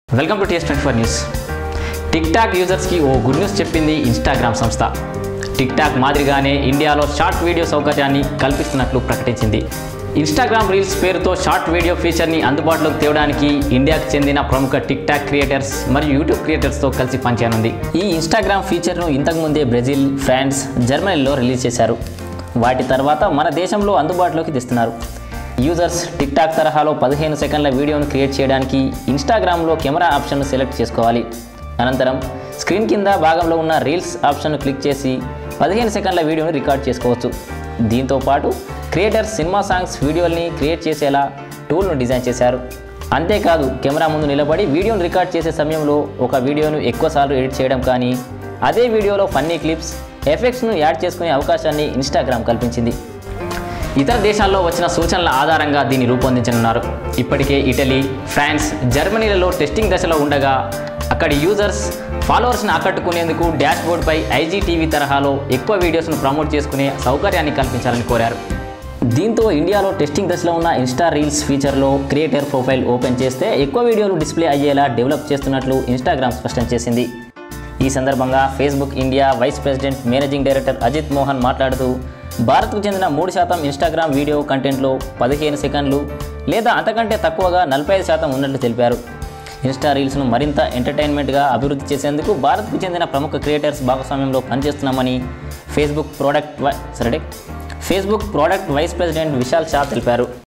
welcome to TS twenty four news TikTok యూజర్స్కి ఓ good news చెప్పింది Instagram సంస్థ టిక్ టాక్ మాదిరిగానే ఇండియాలో షార్ట్ వీడియో సౌకర్యాన్ని కల్పిస్తున్నట్లు ప్రకటించింది ఇన్స్టాగ్రామ్ రీల్స్ పేరుతో షార్ట్ వీడియో ఫీచర్ని అందుబాటులోకి తేవడానికి ఇండియాకు చెందిన ప్రముఖ టిక్ టాక్ క్రియేటర్స్ మరియు యూట్యూబ్ క్రియేటర్స్తో కలిసి పనిచేయనుంది ఈ ఇన్స్టాగ్రామ్ ఫీచర్ను ఇంతకుముందే బ్రెజిల్ ఫ్రాన్స్ జర్మనీలో రిలీజ్ చేశారు వాటి తర్వాత మన దేశంలో అందుబాటులోకి తెస్తున్నారు యూజర్స్ టిక్ టాక్ తరహాలో పదిహేను సెకండ్ల వీడియోను క్రియేట్ చేయడానికి ఇన్స్టాగ్రామ్లో కెమెరా ఆప్షన్ను సెలెక్ట్ చేసుకోవాలి అనంతరం స్క్రీన్ కింద భాగంలో ఉన్న రీల్స్ ఆప్షన్ను క్లిక్ చేసి పదిహేను సెకండ్ల వీడియోని రికార్డ్ చేసుకోవచ్చు దీంతో పాటు క్రియేటర్స్ సినిమా సాంగ్స్ వీడియోల్ని క్రియేట్ చేసేలా టూల్ను డిజైన్ చేశారు అంతేకాదు కెమెరా ముందు నిలబడి వీడియోను రికార్డ్ చేసే సమయంలో ఒక వీడియోను ఎక్కువసార్లు ఎడిట్ చేయడం కానీ అదే వీడియోలో ఫన్నీ క్లిప్స్ ఎఫెక్ట్స్ను యాడ్ చేసుకునే అవకాశాన్ని ఇన్స్టాగ్రామ్ కల్పించింది ఇతర దేశాల్లో వచ్చిన సూచనల ఆధారంగా దీన్ని రూపొందించనున్నారు ఇప్పటికే ఇటలీ ఫ్రాన్స్ జర్మనీలలో టెస్టింగ్ దశలో ఉండగా అక్కడి యూజర్స్ ఫాలోవర్స్ని ఆకట్టుకునేందుకు డాష్ బోర్డ్పై ఐజీటీవీ తరహాలో ఎక్కువ వీడియోస్ను ప్రమోట్ చేసుకునే సౌకర్యాన్ని కల్పించాలని కోరారు దీంతో ఇండియాలో టెస్టింగ్ దశలో ఉన్న ఇన్స్టా రీల్స్ ఫీచర్లో క్రియేటర్ ప్రొఫైల్ ఓపెన్ చేస్తే ఎక్కువ వీడియోలు డిస్ప్లే అయ్యేలా డెవలప్ చేస్తున్నట్లు ఇన్స్టాగ్రామ్ స్పష్టం చేసింది ఈ సందర్భంగా Facebook India vice president managing director Ajit Mohan మాట్లాడుతూ భారత్కు చెందిన మూడు శాతం ఇన్స్టాగ్రామ్ వీడియో కంటెంట్లో పదిహేను సెకండ్లు లేదా అంతకంటే తక్కువగా నలభై ఐదు శాతం ఉన్నట్లు తెలిపారు ఇన్స్టా రీల్స్ను మరింత ఎంటర్టైన్మెంట్గా అభివృద్ధి చేసేందుకు భారత్కు చెందిన ప్రముఖ క్రియేటర్స్ భాగస్వామ్యంలో పనిచేస్తున్నామని ఫేస్బుక్ ప్రోడక్ట్ వై- సరే Facebook product vice president Vishal Shah తెలిపారు